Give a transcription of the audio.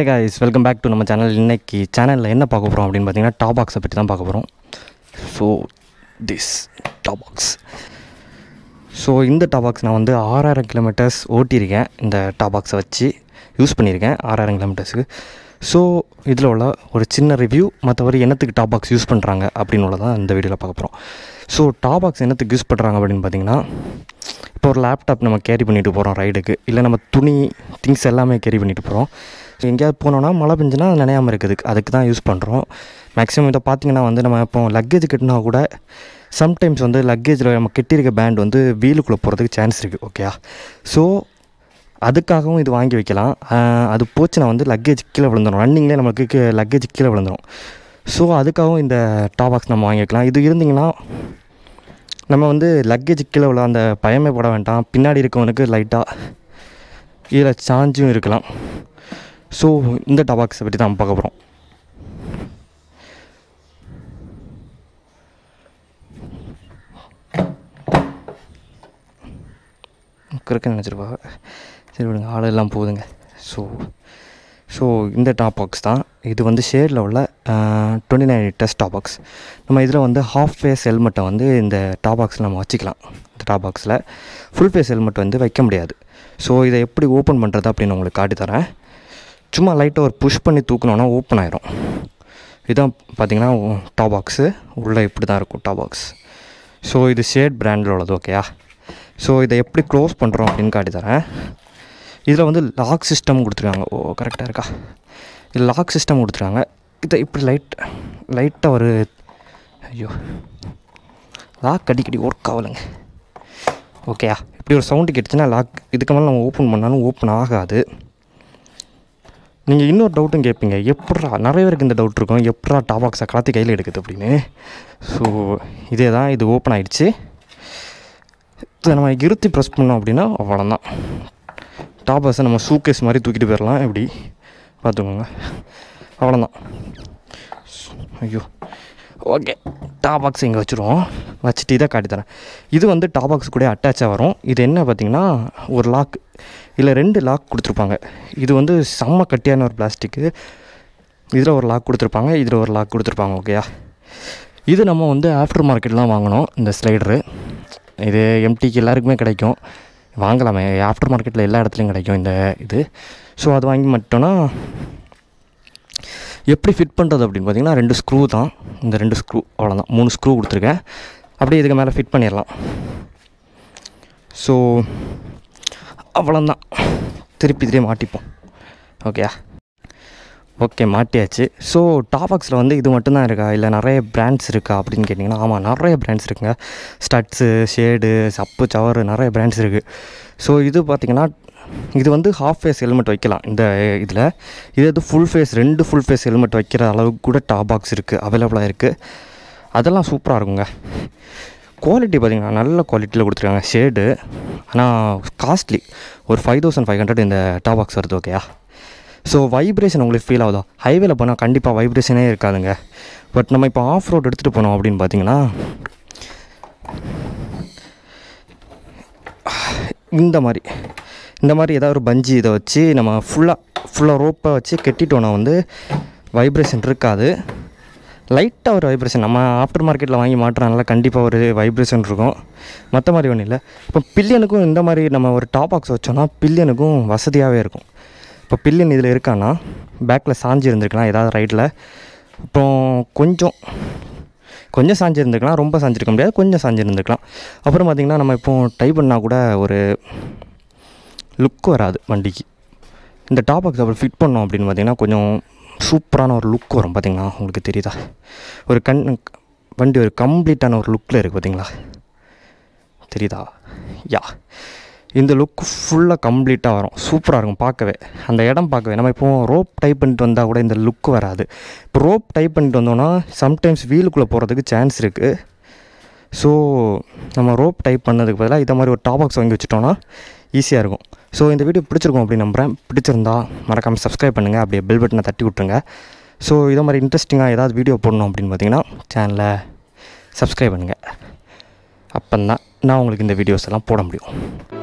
guys welcome back to நம்ம channel இன்னைக்கு சேனலில் என்ன பார்க்க போகிறோம் அப்படின்னு பார்த்தீங்கன்னா டாப் பாக்ஸை பற்றி தான் பார்க்க போகிறோம் so this top box so இந்த டாப் பாக்ஸ் நான் வந்து ஆறாயிரம் கிலோமீட்டர்ஸ் ஓட்டியிருக்கேன் இந்த டாப் பாக்ஸை வச்சு யூஸ் பண்ணியிருக்கேன் ஆறாயிரம் கிலோமீட்டர்ஸுக்கு ஸோ இதில் உள்ள ஒரு சின்ன ரிவ்யூ மற்றபடி என்னத்துக்கு டாப் பாக்ஸ் யூஸ் பண்ணுறாங்க அப்படின்னு உள்ளதான் இந்த வீடியோவில் பார்க்க போகிறோம் ஸோ டாப் பாக்ஸ் என்னத்துக்கு யூஸ் பண்ணுறாங்க அப்படின்னு பார்த்தீங்கன்னா இப்போ ஒரு லேப்டாப் நம்ம கேரி பண்ணிட்டு போகிறோம் ரைடுக்கு இல்லை நம்ம துணி திங்ஸ் எல்லாமே கேரி பண்ணிட்டு போகிறோம் எங்கேயாவது போனோன்னா மழை பெஞ்சுனா அது நனையாமல் இருக்குதுக்கு அதுக்கு தான் யூஸ் பண்ணுறோம் மேக்ஸிமம் இதை பார்த்தீங்கன்னா வந்து நம்ம இப்போ லக்கேஜ் கட்டினா கூட சம்டைம்ஸ் வந்து லக்கேஜில் நம்ம கட்டியிருக்க பேண்ட் வந்து வீலுக்குள்ளே போகிறதுக்கு சான்ஸ் இருக்குது ஓகேயா ஸோ அதுக்காகவும் இது வாங்கி வைக்கலாம் ஆஹ் அது போச்சுன்னா வந்து லக்கேஜ் கீழே விழுந்துடும் ரன்னிங்லேயே நமக்கு லக்கேஜ் கீழே விழுந்துடும் ஸோ அதுக்காகவும் இந்த டாப் பாக்ஸ் நம்ம வாங்கி வைக்கலாம் இது இருந்திங்கன்னா நம்ம வந்து லக்கேஜ் கீழே உள்ள அந்த பயமே போட வேண்டாம் பின்னாடி இருக்கவனுக்கு லைட்டாக இதில் சாஞ்சும் இருக்கலாம் ஸோ இந்த டபாக்ஸை பற்றி தான் பார்க்க போகிறோம் குறுக்க நினச்சிருப்பா சரி விடுங்க ஆளெல்லாம் போகுதுங்க ஸோ ஸோ இந்த டாப் பாக்ஸ் தான் இது வந்து ஷேரில் உள்ள twenty nine litres top box நம்ம இதில் வந்து ஹாஃப் ஃபேஸ் ஹெல்மெட்டை வந்து இந்த டாப் பாக்ஸில் நம்ம வச்சுக்கலாம் இந்த டாப் பாக்ஸில் ஃபுல் ஃபேஸ் ஹெல்மெட் வந்து வைக்க முடியாது ஸோ இதை எப்படி ஓப்பன் பண்ணுறது அப்படின்னு உங்களுக்கு காட்டி தரேன் சும்மா லைட்டாக ஒரு புஷ் பண்ணி தூக்கணுன்னா ஓப்பன் ஆயிரும் இதான் பார்த்தீங்கன்னா டாப் பாக்ஸு உள்ளே இப்படி தான் இருக்கும் டாப் பாக்ஸ் ஸோ இது ஷேட் பிராண்டில் உள்ளது ஓகேயா ஸோ இதை எப்படி க்ளோஸ் பண்ணுறோம் அப்படின்னு காட்டி தரேன் இதில் வந்து லாக் சிஸ்டம் கொடுத்துருக்காங்க ஓ கரெக்டாக இருக்கா இது லாக் சிஸ்டம் கொடுத்துருக்காங்க இதை இப்படி லைட் லைட்டாக ஒரு ஐயோ லாக் அடிக்கடி ஒர்க் ஆகலைங்க ஓகேயா இப்படி ஒரு சவுண்டு கேட்டுச்சுன்னா லாக் இதுக்கு மேலே நம்ம ஓப்பன் பண்ணாலும் ஓப்பன் ஆகாது நீங்கள் இன்னொரு டவுட்டும் கேட்பீங்க எப்பட்றா நிறைய பேருக்கு இந்த டவுட் இருக்கும் எப்பட்றா டாப் பாக்ஸை கலாத்தி கையில் எடுக்குது அப்படின்னு ஸோ இதே தான் இது ஓப்பன் ஆயிடுச்சு இதை நம்ம இருத்தி ப்ரெஸ் பண்ணோம் அப்படின்னா அவ்வளோதான் டாப் பாக்ஸை நம்ம சூக்கேஸ் மாதிரி தூக்கிட்டு போயிடலாம் எப்படி பார்த்துக்கோங்க அவ்வளோதான் ஐயோ ஓகே டாப் பாக்ஸ் இங்கே வச்சுருவோம் வச்சுட்டு இதை காட்டி தரேன் இது வந்து டாப் பாக்ஸ் கூட அட்டாச்சாக வரும் இது என்ன பார்த்தீங்கன்னா ஒரு லாக் இல்லை ரெண்டு லாக் கொடுத்துருப்பாங்க இது வந்து செம்ம கட்டியான ஒரு பிளாஸ்டிக்கு இதில் ஒரு லாக் கொடுத்துருப்பாங்க இதில் ஒரு லாக் கொடுத்துருப்பாங்க ஓகேயா இது நம்ம வந்து ஆஃப்டர் மார்க்கெட்லாம் வாங்கினோம் இந்த ஸ்லைடரு இது எம்டிக்கு எல்லாருக்குமே கிடைக்கும் வாங்கலாமே ஆஃப்டர் மார்க்கெட்டில் எல்லா இடத்துலையும் கிடைக்கும் இந்த இது ஸோ அது வாங்கி மட்டும்னா எப்படி ஃபிட் பண்ணுறது அப்படின்னு பார்த்தீங்கன்னா ரெண்டு ஸ்க்ரூ தான் இந்த ரெண்டு ஸ்க்ரூ அவ்வளோதான் மூணு ஸ்க்ரூ கொடுத்துருக்கேன் அப்படியே இதுக்கு மேலே ஃபிட் பண்ணிடலாம் ஸோ அவ்வளோதான் திருப்பி இதே மாட்டிப்போம் ஓகேயா ஓகே மாட்டியாச்சு ஸோ டாபாக்ஸில் வந்து இது மட்டும்தான் இருக்கா இல்லை நிறைய பிராண்ட்ஸ் இருக்கா அப்படின்னு கேட்டிங்கன்னா ஆமாம் நிறைய பிராண்ட்ஸ் இருக்குங்க ஸ்டட்ஸு ஷேடு சப்பு சவரு நிறைய பிராண்ட்ஸ் இருக்குது ஸோ இது பார்த்திங்கன்னா இது வந்து ஹாஃப் ஃபேஸ் ஹெல்மெட் வைக்கலாம் இந்த இதில் இது வந்து ஃபுல் ஃபேஸ் ரெண்டு ஃபுல் ஃபேஸ் ஹெல்மெட் வைக்கிற அளவுக்கு கூட டாப் பாக்ஸ் இருக்குது அவைலபிளாக இருக்குது அதெல்லாம் சூப்பராக இருக்குங்க குவாலிட்டி பார்த்திங்கன்னா நல்ல குவாலிட்டியில் கொடுத்துருக்காங்க ஷேடு ஆனால் காஸ்ட்லி ஒரு ஃபைவ் தௌசண்ட் ஃபைவ் ஹண்ட்ரட் இந்த டாப் பாக்ஸ் வருது ஓகேயா ஸோ வைப்ரேஷன் உங்களுக்கு ஃபீல் ஆகுதா ஹைவேல போனால் கண்டிப்பாக வைப்ரேஷனே இருக்காதுங்க பட் நம்ம இப்போ ஆஃப் ரோட் எடுத்துகிட்டு போனோம் அப்படின்னு பார்த்தீங்கன்னா இந்த மாதிரி இந்த மாதிரி ஏதாவது ஒரு பஞ்சி இதை வச்சு நம்ம ஃபுல்லாக ஃபுல்லாக ரோப்பை வச்சு கட்டிட்டோன்னா வந்து வைப்ரேஷன் இருக்காது லைட்டாக ஒரு வைப்ரேஷன் நம்ம ஆஃப்டர் மார்க்கெட்டில் வாங்கி மாட்டுறதுனால கண்டிப்பாக ஒரு வைப்ரேஷன் இருக்கும் மற்ற மாதிரி ஒன்றும் இல்லை இப்போ பில்லியனுக்கும் இந்த மாதிரி நம்ம ஒரு டாப் பாக்ஸ் வச்சோன்னா பில்லியனுக்கும் வசதியாகவே இருக்கும் இப்போ பில்லியன் இதில் இருக்கான்னா பேக்கில் சாஞ்சி இருந்திருக்கலாம் ஏதாவது ரைட்டில் இப்போ கொஞ்சம் கொஞ்சம் சாஞ்சி இருந்திருக்கலாம் ரொம்ப சாஞ்சிருக்க முடியாது கொஞ்சம் சாஞ்சி இருந்திருக்கலாம் அப்புறம் பார்த்திங்கன்னா நம்ம இப்போ டை பண்ணால் கூட ஒரு லுக் வராது வண்டிக்கு இந்த டாப் பாக்ஸ் அப்புறம் ஃபிட் பண்ணோம் அப்படின்னு பார்த்தீங்கன்னா கொஞ்சம் சூப்பரான ஒரு லுக் வரும் பார்த்தீங்களா உங்களுக்கு தெரியுதா ஒரு கண் வண்டி ஒரு கம்ப்ளீட்டான ஒரு லுக்கில் இருக்குது பார்த்தீங்களா தெரியுதா யா இந்த லுக் ஃபுல்லாக கம்ப்ளீட்டாக வரும் சூப்பராக இருக்கும் பார்க்கவே அந்த இடம் பார்க்கவே நம்ம இப்போ ரோப் டைப் பண்ணிட்டு வந்தால் கூட இந்த லுக் வராது இப்போ ரோப் டைப் பண்ணிட்டு வந்தோன்னா சம்டைம்ஸ் வீலுக்குள்ளே போகிறதுக்கு சான்ஸ் இருக்குது ஸோ நம்ம ரோப் டைப் பண்ணதுக்கு பதிலாக இதை மாதிரி ஒரு டாப் பாக்ஸ் வாங்கி வச்சுட்டோன்னா ஈஸியாக இருக்கும் ஸோ இந்த வீடியோ பிடிச்சிருக்கும் அப்படின்னு நம்புகிறேன் பிடிச்சிருந்தா மறக்காமல் சப்ஸ்கிரைப் பண்ணுங்கள் அப்படியே பெல் பட்டனை தட்டி விட்ருங்க ஸோ இதை மாதிரி இன்ட்ரெஸ்டிங்காக ஏதாவது வீடியோ போடணும் அப்படின்னு பார்த்தீங்கன்னா சேனலை சப்ஸ்கிரைப் பண்ணுங்கள் அப்போ தான் நான் உங்களுக்கு இந்த வீடியோஸ் எல்லாம் போட முடியும்